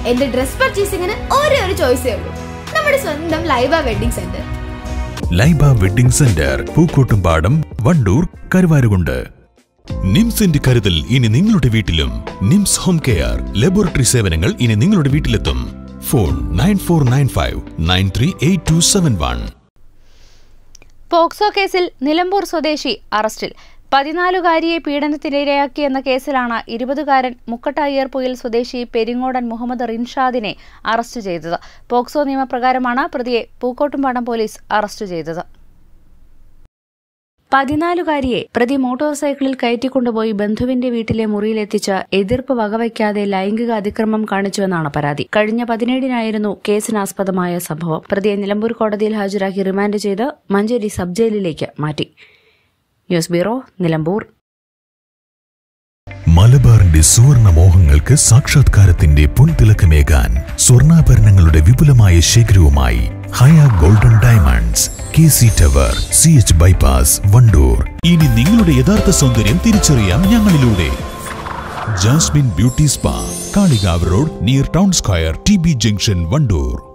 എന്റെ ഡ്രസ് പർച്ചേസിംഗിന് ഒരേ ഒരു ചോയ്സേ ഉള്ളൂ നമ്മുടെ സ്വന്തം Laiba wedding centre Laiba wedding centre Pookkottumpadam Wandoor Karuvarakundu നിംസിന്റെ കരുതൽ ഇനി നിങ്ങളുടെ വീട്ടിലും നിംസ് ഹോം കെയർ ലബോറട്ടറി സേവനങ്ങൾ ഇനി നിങ്ങളുടെ വീട്ടിലെത്തും phone nine four nine five nine three eight two seven one POCSO കേസിൽ നിലമ്പൂർ സ്വദേശി അറസ്റ്റിൽ പതിനാലുകാരിയെ പീഡനത്തിനിരയാക്കിയെന്ന കേസിലാണ് ഇരുപതുകാരൻ മുക്കട്ടയ്യർപൊയിൽ സ്വദേശി പെരിങ്ങോടൻ മുഹമ്മദ് റിൻഷാദിനെ അറസ്റ്റ് ചെയ്തത് പോക്സോ നിയമപ്രകാരമാണ് പ്രതിയെ പൂക്കോട്ടുംപാടം പോലീസ് അറസ്റ്റ് ചെയ്തത് പതിനാലുകാരിയെ പ്രതി മോട്ടോർ സൈക്കിളിൽ കയറ്റിക്കൊണ്ടുപോയി ബന്ധുവിന്റെ വീട്ടിലെ മുറിയിലെത്തിച്ച് എതിർപ്പ് വകവയ്ക്കാതെ ലൈംഗിക അതിക്രമം കാണിച്ചുവെന്നാണ് പരാതി കഴിഞ്ഞ പതിനേഴിനായിരുന്നു കേസിനാസ്പദമായ സംഭവം പ്രതിയെ നിലമ്പൂർ കോടതിയിൽ ഹാജരാക്കി റിമാൻഡ് ചെയ്ത് മഞ്ചേരി സബ് ജയിലിലേക്ക് മാറ്റി ന്യൂസ് ബ്യൂറോ നിലമ്പൂർ മലബാറിന്റെ സുവർണ മോഹങ്ങൾക്ക് സാക്ഷാത്കാരത്തിന്റെ പൊൻതിളക്കമേകാൻ സ്വർണ്ണാഭരണങ്ങളുടെ വിപുലമായ ശേഖരവുമായി Haya golden diamonds K C tower C H bypass Wandoor ഇനി നിങ്ങളുടെ യഥാർത്ഥ സൗന്ദര്യം തിരിച്ചറിയാം ഞങ്ങളിലൂടെ Jasmine beauty spa Kalikavu road near town square T B junction Wandoor